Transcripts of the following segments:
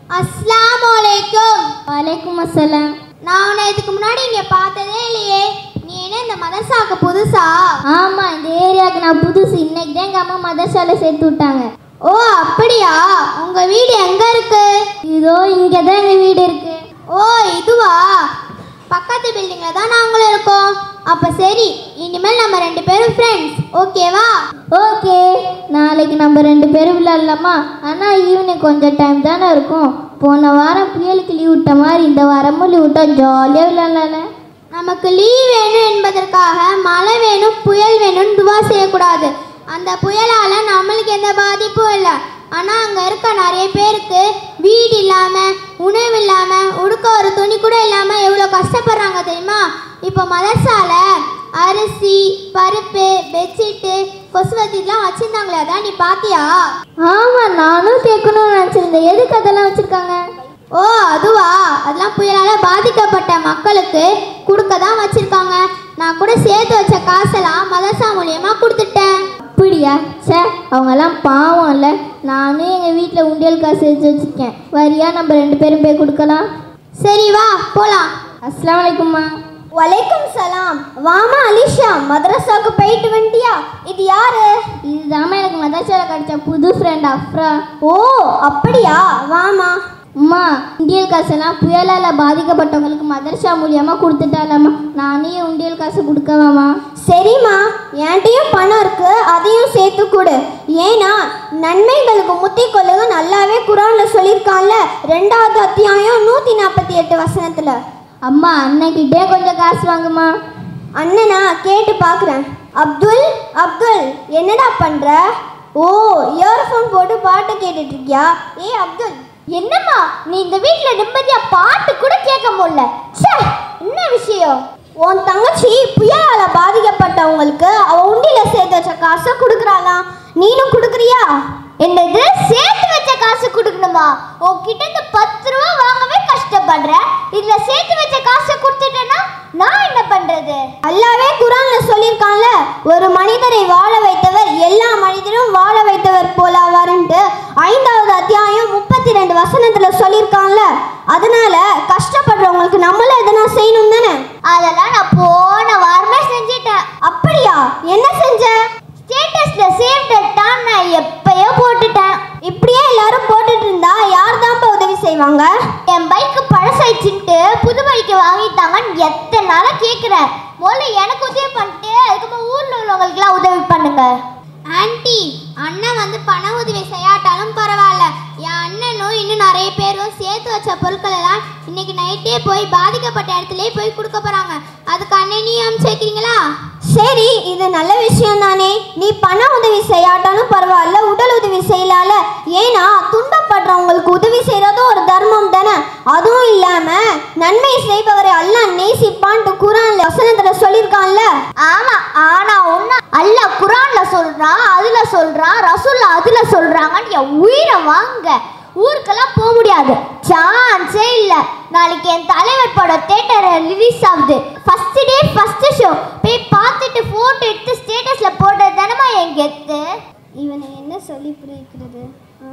அஸ்ஸலாமு அலைக்கும் வலைக்கும் அஸ்ஸலாம் நான் உன்னை இதுக்கு முன்னாடி இங்க பார்த்ததே இல்லையே நீ என்ன இந்த மதரசாக்கு புதுசா ஆமாம் இந்த ஏரியாவுக்கு நான் புதுசு இன்னைக்கு தான் எங்கள் அம்மா மதர்சால சேர்த்து விட்டாங்க ஓ அப்படியா உங்க வீடு எங்க இருக்கு இதோ இங்கே தான் எங்கள் வீடு இருக்கு ஓ இதுவா பக்கத்து பில்டிங்ல தான் நாங்களும் இருக்கோம் அப்ப சரி இனிமேல் நம்ம ரெண்டு பேரும் ஃப்ரெண்ட்ஸ் ஓகேவா ஓகே நாளைக்கு நம்ம ரெண்டு பேரும் விளையாடலாமா ஆனால் ஈவினிங் கொஞ்சம் டைம் தானே இருக்கும் போன வாரம் புயலுக்கு லீவ் விட்ட மாதிரி இந்த வாரமும் லீவ் விட்டா ஜாலியாக விளையாடலாம்ல நமக்கு லீவ் வேணும் என்பதற்காக மழை வேணும் புயல் வேணும்னு துவா செய்யக்கூடாது அந்த புயலால நம்மளுக்கு எந்த பாதிப்பும் இல்லை ஆனால் அங்கே இருக்க நிறைய பேருக்கு வீடு இல்லாமல் உணவு இல்லாமல் உடுக்க ஒரு துணி கூட இல்லாமல் எவ்வளோ கஷ்டப்படுறாங்க தெரியுமா இப்போ மதர்சால அரிசி பருப்பு பெட்ஷீட்டு கொசுவத்திலாம் வச்சுருந்தாங்களே அதான் நீ பாத்தியா ஆமாம் நானும் கேட்கணும்னு நினச்சிருந்தேன் எதுக்கு அதெல்லாம் வச்சுருக்காங்க ஓ அதுவா அதெல்லாம் புயலால பாதிக்கப்பட்ட மக்களுக்கு கொடுக்க தான் வச்சிருக்காங்க நான் கூட சேர்த்து வச்ச காசெல்லாம் மதரசா மூலியமா கொடுத்துட்டேன் அப்படியா சே அவங்கெல்லாம் பாவம் இல்லை நானும் எங்கள் வீட்டில் உண்டியல் காசு எடுத்து வச்சுருக்கேன் வரியா நம்ம ரெண்டு பேரும் போய் கொடுக்கலாம் சரி வா போலாம் அஸ்லாம் வலைக்கும்மா வலைக்கும் சலாம் வாமா அலிஷா மதரசாக்கு போயிட்டு வந்துட்டியா இது யாரு இதுதாம்மா எனக்கு மதர்சால கிடைச்ச புது ஃப்ரெண்ட் அஃப்ரா ஓ அப்படியா வாமா அம்மா உண்டியல் காசெல்லாம் புயலால் பாதிக்கப்பட்டவங்களுக்கு மதர்சா மூலியமாக கொடுத்துட்டாலம்மா நானே என் உண்டியல் காசு கொடுக்கவாம்மா சரிம்மா என்கிட்டயும் பணம் இருக்கு அதையும் சேர்த்து கொடு ஏன்னா நன்மைகளுக்கு முத்தி கொள்ளுங்க நல்லாவே குரான்ல சொல்லியிருக்கான்ல ரெண்டாவது அத்தியாயம் நூத்தி நாற்பத்தி எட்டு வசனத்துல அம்மா அண்ணன்கிட்டே கொஞ்சம் காசு வாங்குமா அண்ணனா கேட்டு பார்க்குறேன் அப்துல் அப்துல் என்னடா பண்ற ஓ இயர்ஃபோன் போட்டு பாட்டு கேட்டுட்டு இருக்கியா ஏ அப்துல் என்னம்மா நீ இந்த வீட்டில் நிம்மதியா பாட்டு கூட கேட்க முடியல ச்சே என்ன விஷயம் உன் தங்கச்சி புயலால பாதிக்கப்பட்டவங்களுக்கு அவ உண்டியில சேர்த்து வச்ச காசை கொடுக்குறாளாம் நீனும் கொடுக்குறியா என்னது சேர்த்து வச்ச காசு கொடுக்கணுமா உன்கிட்ட இந்த பத்து ரூபா வாங்கவே கஷ்டப்படுற இதுல சேர்த்து வச்ச காசை கொடுத்துட்டேன்னா நான் என்ன பண்றது அல்லாவே குரான்ல சொல்லியிருக்கான்ல ஒரு மனிதரை வாழ வைத்தவர் எல்லா மனிதரும் வாழ வைத்தவர் போலாவாருன்ட்டு ஐந்தாவது அத்தியாயம் முப்பத்தி ரெண்டு வசனத்துல சொல்லியிருக்கான்ல அதனால கஷ்டப்படுறவங்களுக்கு நம்மளும் எதனா செய்யணும் தானே அதெல்லாம் நான் போன வாரமே செஞ்சிட்டேன் அப்படியா என்ன செஞ்ச ஸ்டேட்டஸ்ல சேவ் டேட்டான் நான் எப்பயோ போட்டுட்டேன் இப்படியே எல்லாரும் போட்டுட்டு இருந்தா யார் தான் உதவி செய்வாங்க என் பைக்கு பழசாயிடுச்சுன்ட்டு புது பைக்கு வாங்கிட்டாங்கன்னு எத்தனை நாளா கேட்குறேன் முதல்ல எனக்கு உதவி பண்ணிட்டு அதுக்கப்புறம் ஊர்ல உள்ளவங்களுக்குலாம் உதவி பண்ணுங்க ஆன்ட்டி அண்ணன் வந்து பண உதவி செய்யாட்டாலும் பரவாயில்ல என் அண்ணனும் இன்னும் நிறைய பேரும் சேர்த்து வச்ச பொருட்கள் எல்லாம் இன்னைக்கு நைட்டே போய் பாதிக்கப்பட்ட இடத்துலயே போய் கொடுக்க போறாங்க அதுக்கு அண்ணனையும் அனுப்பிச்சிருக்கீங்களா சரி இது நல்ல விஷயம் தானே நீ பண உதவி செய்யாட்டாலும் பரவாயில்ல உடல் உதவி செய்யலால ஏன்னா துன்பப்படுறவங்களுக்கு உதவி செய்யறதும் ஒரு தர்மம் தானே அதுவும் இல்லாம நன்மை செய்பவரை அல்லாஹ் நேசிப்பான்ட்டு குரான்ல வசனத்துல சொல்லியிருக்கான்ல ஆமா ஆனா ஒண்ணு அல்லாஹ் குரான்ல சொல்றான் அதுல சொல்றான் ரசூல்ல அதுல சொல்றாங்கன்னு என் உயிரை வாங்க ஊருக்கெல்லாம் போக முடியாது சான்ஸே இல்ல நாளைக்கு என் தலைவர் படம் தேட்டர் ரிலீஸ் ஆகுது ஃபர்ஸ்ட் டே ஃபர்ஸ்ட் ஷோ போய் பார்த்துட்டு போட்டோ எடுத்து ஸ்டேட்டஸ்ல போடுறது தானமா என் கெத்து இவனை என்ன சொல்லி புரிக்கிறது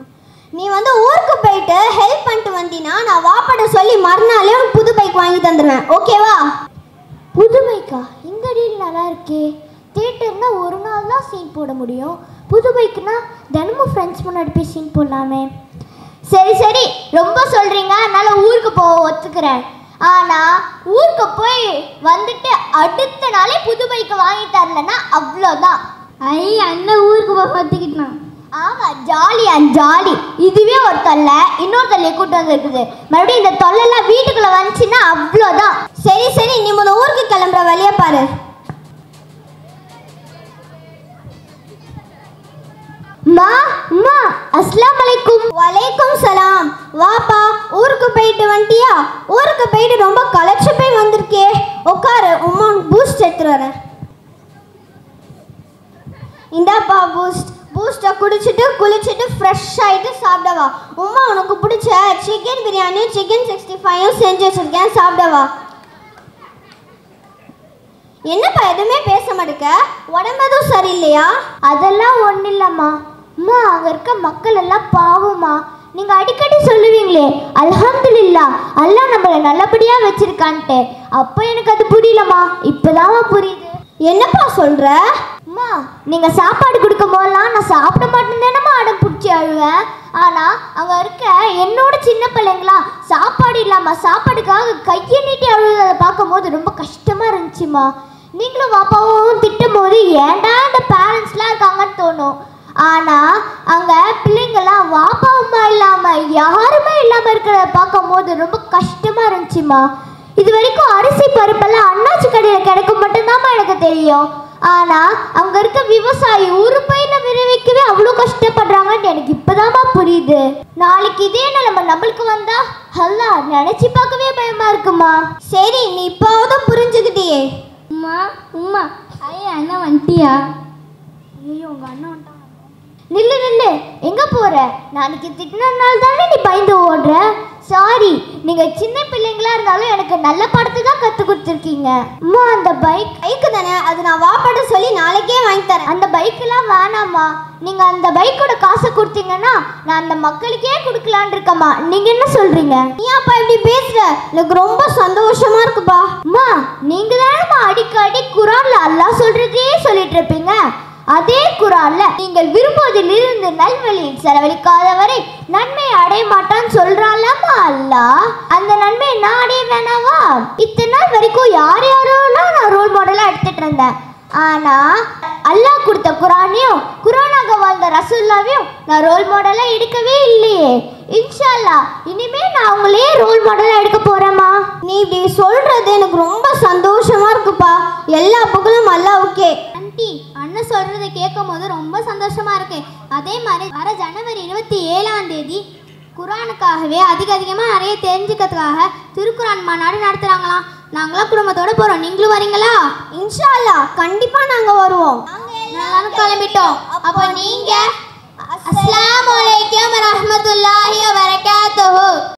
நீ வந்து ஊருக்கு போயிட்டு ஹெல்ப் பண்ணிட்டு வந்தீனா நான் வாப்பட சொல்லி மறுநாளே உனக்கு புது பைக் வாங்கி தந்துடுவேன் ஓகேவா புது பைக்கா இந்த டீல் நல்லா இருக்கே தேட்டர்னா ஒரு நாள் தான் சீன் போட முடியும் புது பைக்குனா தினமும் ஃப்ரெண்ட்ஸ் முன்னாடி போய் சீன் போடலாமே சரி சரி ரொம்ப சொல்றீங்க அதனால ஊருக்கு போக ஒத்துக்கிறேன் ஆனா ஊருக்கு போய் வந்துட்டு அடுத்த நாளே புது பைக்கு வாங்கி தரலன்னா அவ்வளோதான் ஐ அண்ணன் ஊருக்கு போக பார்த்துக்கிட்டான் ஆமா ஜாலியா ஜாலி இதுவே ஒரு தொல்லை இன்னொரு தொல்லையை கூட்டு வந்துருக்குது மறுபடியும் இந்த தொல்லைலாம் வீட்டுக்குள்ள வந்துச்சுன்னா அவ்வளோதான் சரி சரி நீ முத ஊருக்கு கிளம்புற வழிய பாரு மா அம்மா அஸ்லாம் வலைக்கும் வலைக்கும் சலாம் வாப்பா ஊருக்கு போயிட்டு வந்துட்டியா ஊருக்கு போயிட்டு ரொம்ப களைச்சு போய் வந்திருக்கே உட்காரு உமா பூஸ்ட் எடுத்துட்டு வரேன் இந்தாப்பா பூஸ்ட் பூஸ்ட்டை குடிச்சிட்டு குளிச்சுட்டு ஃப்ரெஷ் ஆகிட்டு சாப்பிடவா உமா உனக்கு பிடிச்ச சிக்கன் பிரியாணியும் சிக்கன் சிக்ஸ்டி ஃபைவும் செஞ்சு வச்சிருக்கேன் சாப்பிடவா என்னப்பா எதுவுமே பேச மாட்டேக்க உடம்பு எதுவும் சரியில்லையா அதெல்லாம் ஒன்றும் இல்லைம்மா அம்மா அங்கே இருக்க மக்கள் எல்லாம் பாவம்மா நீங்க அடிக்கடி சொல்லுவீங்களே அல்ஹம்துலில்லா அல்லாஹ் நம்மளை நல்லபடியா வச்சிருக்கான்ட்டு அப்போ எனக்கு அது புரியலம்மா இப்போதாம்மா புரியுது என்னப்பா சொல்ற அம்மா நீங்க சாப்பாடு கொடுக்கும் போதெல்லாம் நான் சாப்பிட மாட்டேன் தானம்மா அடம் பிடிச்சி அழுவேன் ஆனா அங்க இருக்க என்னோட சின்ன பிள்ளைங்களா சாப்பாடு இல்லாம சாப்பாடுக்காக கையை நீட்டி அழுவதை பார்க்கும்போது ரொம்ப கஷ்டமா இருந்துச்சுமா நீங்களும் பாப்பாவும் திட்டும் போது ஏன்டா இந்த பேரண்ட்ஸ்லாம் இருக்காங்கன்னு தோணும் ஆனா அங்க பிள்ளைங்களாம் வாப்பா அம்மா இல்லாம யாருமே இல்லாம இருக்கிறத பார்க்கும்போது ரொம்ப கஷ்டமா இருந்துச்சுமா இது வரைக்கும் அரிசி பருப்பெல்லாம் அண்ணாச்சி கடையில் கிடைக்கும் மட்டும்தாம்மா எனக்கு தெரியும் ஆனா அங்க இருக்க விவசாயி ஒரு பயில விளைவிக்கவே அவ்வளோ கஷ்டப்படுறாங்கன்னு எனக்கு இப்பதாம்மா புரியுது நாளைக்கு இதே நிலைமை நம்மளுக்கு வந்தா அல்லா நினைச்சு பார்க்கவே பயமா இருக்குமா சரி நீ இப்போதும் புரிஞ்சுக்கிட்டியே உம்மா உம்மா ஐயா அண்ணா வந்துட்டியா ஐயோ உங்க அண்ணன் வந்துட்டான். நில்லு நில்லு எங்க போற நாளைக்கு திட்டினால தானே நீ பயந்து ஓடுற சாரி நீங்க சின்ன பிள்ளைங்களா இருந்தாலும் எனக்கு நல்ல படத்தை தான் கத்து கொடுத்துருக்கீங்க அம்மா அந்த பைக் பைக்கு தானே அது நான் வாப்பாட்ட சொல்லி நாளைக்கே வாங்கி தரேன் அந்த பைக்கெல்லாம் வேணாம்மா நீங்க அந்த பைக்கோட காசை கொடுத்தீங்கன்னா நான் அந்த மக்களுக்கே கொடுக்கலான் இருக்கம்மா நீங்க என்ன சொல்றீங்க நீ அப்பா இப்படி பேசுற எனக்கு ரொம்ப சந்தோஷமா இருக்குப்பா அம்மா நீங்க தானம்மா அடிக்கடி குரான்ல அல்லாஹ் சொல்றதே சொல்லிட்டு இருப்பீங்க அதே குரான்ல நீங்கள் விரும்புவதிலிருந்து நல்வழியில் செலவழிக்காத வரை நன்மை அடைய மாட்டான்னு சொல்றான்லம்மா அல்லாஹ் அந்த நன்மையை நான் அடைய வேணாவா இத்தனை நாள் வரைக்கும் யார் யாரோலாம் நான் ரோல் மாடலா எடுத்துட்டு இருந்தேன் ஆனா அல்லாஹ் கொடுத்த குரானையும் குரானாக வாழ்ந்த ரசூல்லாவையும் நான் ரோல் மாடலா எடுக்கவே இல்லையே இன்ஷா அல்லாஹ் இனிமே நான் உங்களையே ரோல் மாடலா எடுக்க போறேம்மா நீ இப்படி சொல்றது எனக்கு ரொம்ப சந்தோஷமா இருக்குப்பா எல்லா புகழும் அல்லாவுக்கே ஆண்டி அண்ணன் சொல்றதை கேட்கும் போது ரொம்ப சந்தோஷமா இருக்கு அதே மாதிரி வர ஜனவரி இருபத்தி ஏழாம் தேதி குரானுக்காகவே அதிக அதிகமாக நிறைய தெரிஞ்சுக்கிறதுக்காக திருக்குரான் மாநாடு நடத்துகிறாங்களாம் நாங்களாம் குடும்பத்தோட போகிறோம் நீங்களும் வரீங்களா இன்ஷா அல்லாஹ் கண்டிப்பா நாங்க வருவோம் எல்லாரும் கிளம்பிட்டோம் அப்போ நீங்க அஸ்ஸலாமு அலைக்கும் வரஹ்மத்துல்லாஹி வபரகாத்துஹு